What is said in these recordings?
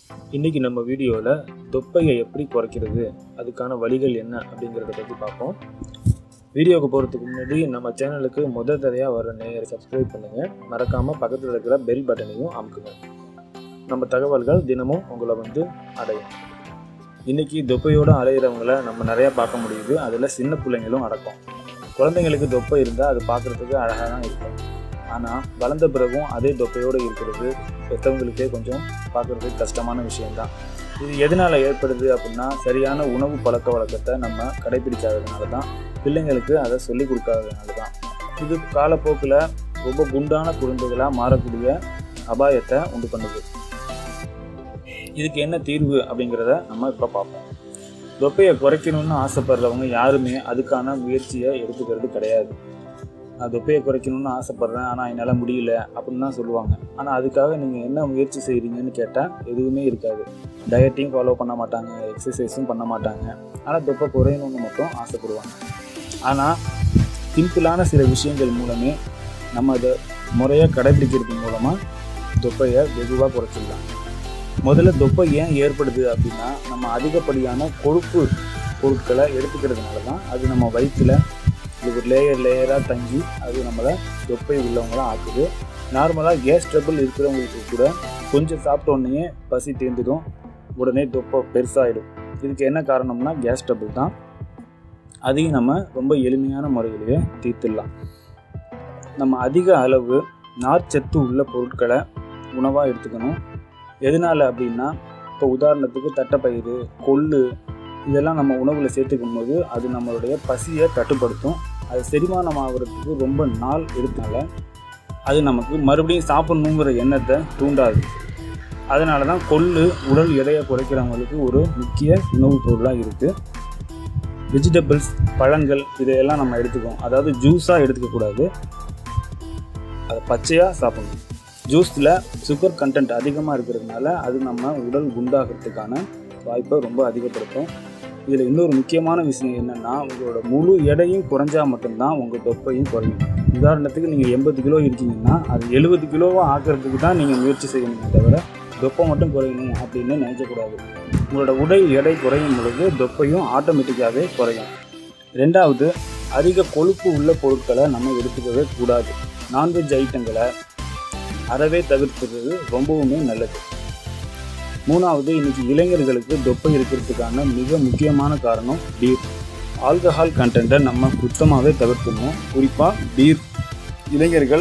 இன்றைக்கி நம்ம வீடியோவில் தொப்பையை எப்படி குறைக்கிறது அதுக்கான வழிகள் என்ன அப்படிங்கிறத பற்றி பார்ப்போம் வீடியோவுக்கு போகிறதுக்கு முன்னாடி நம்ம சேனலுக்கு முதல் தடையாக வர நேயரை சப்ஸ்கிரைப் பண்ணுங்கள் மறக்காமல் பக்கத்தில் இருக்கிற பெல் பட்டனையும் அமுக்குங்க நம்ம தகவல்கள் தினமும் உங்களை வந்து அடையும் இன்றைக்கி தொப்பையோடு அலையிறவங்கள நம்ம நிறையா பார்க்க முடியுது அதில் சின்ன பிள்ளைங்களும் அடக்கம் குழந்தைங்களுக்கு தொப்பை இருந்தால் அது பார்க்குறதுக்கு அழகாக தான் இருக்கும் ஆனால் வளர்ந்த பிறகும் அதே தொப்பையோடு இருக்கிறது பெற்றவங்களுக்கே கொஞ்சம் பார்க்குறதுக்கு கஷ்டமான விஷயம்தான் இது எதனால் ஏற்படுது அப்படின்னா சரியான உணவு பழக்க வழக்கத்தை நம்ம கடைபிடிக்காததுனால தான் பிள்ளைங்களுக்கு அதை சொல்லி கொடுக்காததுனால தான் இது காலப்போக்கில் ரொம்ப குண்டான குழந்தைகளாக மாறக்கூடிய அபாயத்தை உண்டு பண்ணுது இதுக்கு என்ன தீர்வு அப்படிங்கிறத நம்ம இப்போ பார்ப்போம் தொப்பையை குறைக்கணும்னு ஆசைப்படுறவங்க யாருமே அதுக்கான முயற்சியை எடுத்துக்கிறது கிடையாது நான் தொப்பையை குறைக்கணும்னு ஆசைப்பட்றேன் ஆனால் என்னால் முடியல அப்படின்னு தான் சொல்லுவாங்க ஆனால் அதுக்காக நீங்கள் என்ன முயற்சி செய்கிறீங்கன்னு கேட்டால் எதுவுமே இருக்காது டயட்டையும் ஃபாலோ பண்ண மாட்டாங்க எக்ஸசைஸும் பண்ண மாட்டாங்க ஆனால் தொப்பை குறையணும்னு மட்டும் ஆசைப்படுவாங்க ஆனால் சிம்பிளான சில விஷயங்கள் மூலமே நம்ம அதை முறையாக கடைபிடிக்கிறது மூலமாக தொப்பையை வெகுவாக குறைச்சிடலாம் முதல்ல தொப்பை ஏன் ஏற்படுது அப்படின்னா நம்ம அதிகப்படியான கொழுப்பு பொருட்களை எடுத்துக்கிறதுனால தான் அது நம்ம வயிற்றில் இது ஒரு லேயர் லேயராக தங்கி அது நம்மளை தொப்பை உள்ளவங்களாம் ஆக்குது நார்மலாக கேஸ் ட்ரபிள் இருக்கிறவங்களுக்கு கூட கொஞ்சம் சாப்பிட்ட உடனே பசி தீர்ந்துடும் உடனே தொப்பை பெருசாகிடும் இதுக்கு என்ன காரணம்னா கேஸ் ட்ரபிள் தான் அதையும் நம்ம ரொம்ப எளிமையான முறையிலேயே தீர்த்துடலாம் நம்ம அதிக அளவு நார்ச்சத்து உள்ள பொருட்களை உணவாக எடுத்துக்கணும் எதனால் அப்படின்னா இப்போ உதாரணத்துக்கு தட்டைப்பயிறு கொள்ளு இதெல்லாம் நம்ம உணவில் சேர்த்துக்கும் போது அது நம்மளுடைய பசியை கட்டுப்படுத்தும் அது செரிமானம் ஆகிறதுக்கு ரொம்ப நாள் எடுத்தனால அது நமக்கு மறுபடியும் சாப்பிட்ணுங்கிற எண்ணத்தை தூண்டாது அதனால தான் கொள்ளு உடல் எடையை குறைக்கிறவங்களுக்கு ஒரு முக்கிய உணவுப் பொருளாக இருக்குது வெஜிடபிள்ஸ் பழங்கள் இதையெல்லாம் நம்ம எடுத்துக்கோம் அதாவது ஜூஸாக எடுத்துக்கக்கூடாது அதை பச்சையாக சாப்பிடணும் ஜூஸில் சுகர் கண்டென்ட் அதிகமாக இருக்கிறதுனால அது நம்ம உடல் குண்டாகிறதுக்கான வாய்ப்பை ரொம்ப அதிகப்படுத்தும் இதில் இன்னொரு முக்கியமான விஷயம் என்னென்னா உங்களோட முழு எடையும் குறைஞ்சா மட்டும்தான் உங்கள் தொப்பையும் குறையும் உதாரணத்துக்கு நீங்கள் எண்பது கிலோ இருக்கீங்கன்னா அது எழுபது கிலோவாக ஆக்கிறதுக்கு தான் நீங்கள் முயற்சி செய்யணுமே தவிர தொப்பை மட்டும் குறையணும் அப்படின்னு நினைக்கக்கூடாது உங்களோட உடல் எடை குறையும் பொழுது தொப்பையும் ஆட்டோமேட்டிக்காகவே குறையும் ரெண்டாவது அதிக கொழுப்பு உள்ள பொருட்களை நம்ம எடுத்துக்கவே கூடாது நான்வெஜ் ஐட்டங்களை அறவே தவிர்க்கிறது ரொம்பவுமே நல்லது மூணாவது இன்னைக்கு இளைஞர்களுக்கு தொப்பை இருக்கிறதுக்கான மிக முக்கியமான காரணம் பீர் ஆல்கஹால் கண்டென்ட்டை நம்ம சுத்தமாகவே தவிர்க்கணும் குறிப்பாக பீர் இளைஞர்கள்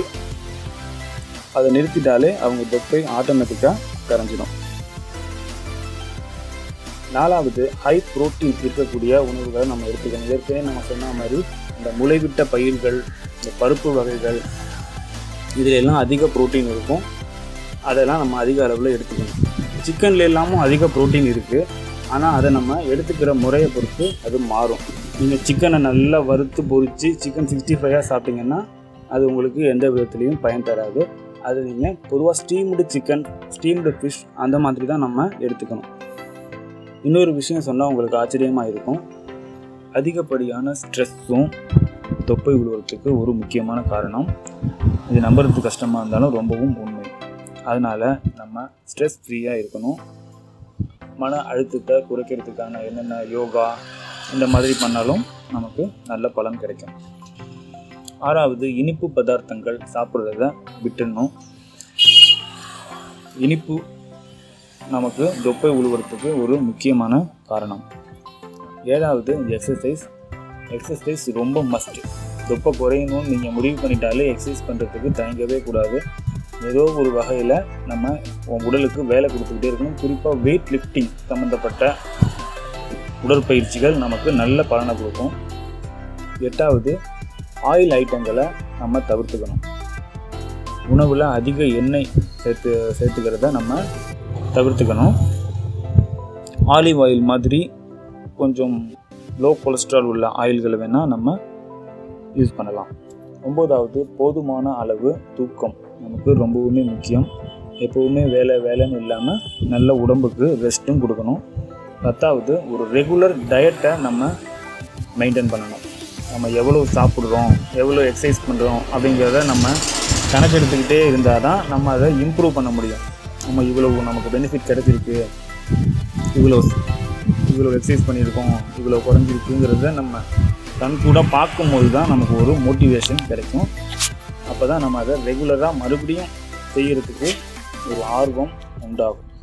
அதை நிறுத்திட்டாலே அவங்க தொப்பை ஆட்டோமேட்டிக்காக கரைஞ்சிடும் நாலாவது ஹை புரோட்டீன் இருக்கக்கூடிய உணவுகளை நம்ம எடுத்துக்கணும் ஏற்கனவே நம்ம சொன்ன மாதிரி இந்த முளைவிட்ட பயிர்கள் இந்த பருப்பு வகைகள் இதில் எல்லாம் அதிக புரோட்டீன் இருக்கும் அதெல்லாம் நம்ம அதிக அளவில் எடுத்துக்கணும் சிக்கன்ல எல்லாமும் அதிக புரோட்டீன் இருக்குது ஆனால் அதை நம்ம எடுத்துக்கிற முறையை பொறுத்து அது மாறும் நீங்கள் சிக்கனை நல்லா வறுத்து பொரித்து சிக்கன் சிக்ஸ்டி ஃபைவாக சாப்பிட்டீங்கன்னா அது உங்களுக்கு எந்த விதத்துலேயும் பயன் தராது அது நீங்கள் பொதுவாக ஸ்டீம்டு சிக்கன் ஸ்டீம்டு ஃபிஷ் அந்த மாதிரி தான் நம்ம எடுத்துக்கணும் இன்னொரு விஷயம் சொன்னால் உங்களுக்கு ஆச்சரியமாக இருக்கும் அதிகப்படியான ஸ்ட்ரெஸ்ஸும் தொப்பை விழுவதுக்கு ஒரு முக்கியமான காரணம் இது நம்புறது கஷ்டமாக இருந்தாலும் ரொம்பவும் உண்மை அதனால் நம்ம ஸ்ட்ரெஸ் ஃப்ரீயாக இருக்கணும் மன அழுத்தத்தை குறைக்கிறதுக்கான என்னென்ன யோகா இந்த மாதிரி பண்ணாலும் நமக்கு நல்ல பலன் கிடைக்கும் ஆறாவது இனிப்பு பதார்த்தங்கள் சாப்பிட்றத விட்டுடணும் இனிப்பு நமக்கு தொப்பை உழுவுறதுக்கு ஒரு முக்கியமான காரணம் ஏழாவது எக்ஸசைஸ் எக்ஸசைஸ் ரொம்ப மஸ்ட் தொப்பை குறையணும்னு நீங்கள் முடிவு பண்ணிட்டாலே எக்ஸசைஸ் பண்ணுறதுக்கு தயங்கவே கூடாது ஏதோ ஒரு வகையில் நம்ம உன் உடலுக்கு வேலை கொடுத்துக்கிட்டே இருக்கணும் குறிப்பாக வெயிட் லிஃப்டிங் சம்மந்தப்பட்ட உடற்பயிற்சிகள் நமக்கு நல்ல பலனை கொடுக்கும் எட்டாவது ஆயில் ஐட்டங்களை நம்ம தவிர்த்துக்கணும் உணவில் அதிக எண்ணெய் சேர்த்து சேர்த்துக்கிறத நம்ம தவிர்த்துக்கணும் ஆலிவ் ஆயில் மாதிரி கொஞ்சம் லோ கொலஸ்ட்ரால் உள்ள ஆயில்களை வேணால் நம்ம யூஸ் பண்ணலாம் ஒம்போதாவது போதுமான அளவு தூக்கம் நமக்கு ரொம்பவுமே முக்கியம் எப்போவுமே வேலை வேலைன்னு இல்லாமல் நல்ல உடம்புக்கு ரெஸ்ட்டும் கொடுக்கணும் பத்தாவது ஒரு ரெகுலர் டயட்டை நம்ம மெயின்டைன் பண்ணணும் நம்ம எவ்வளோ சாப்பிட்றோம் எவ்வளோ எக்ஸசைஸ் பண்ணுறோம் அப்படிங்கிறத நம்ம கணக்கெடுத்துக்கிட்டே இருந்தால் தான் நம்ம அதை இம்ப்ரூவ் பண்ண முடியும் நம்ம இவ்வளோ நமக்கு பெனிஃபிட் கிடைச்சிருக்கு இவ்வளோ இவ்வளோ எக்ஸசைஸ் பண்ணியிருக்கோம் இவ்வளோ குறைஞ்சிருக்குங்கிறத நம்ம கண் கூட பார்க்கும்போது தான் நமக்கு ஒரு மோட்டிவேஷன் கிடைக்கும் அப்போ தான் நம்ம அதை ரெகுலராக மறுபடியும் செய்கிறதுக்கு ஒரு ஆர்வம் உண்டாகும்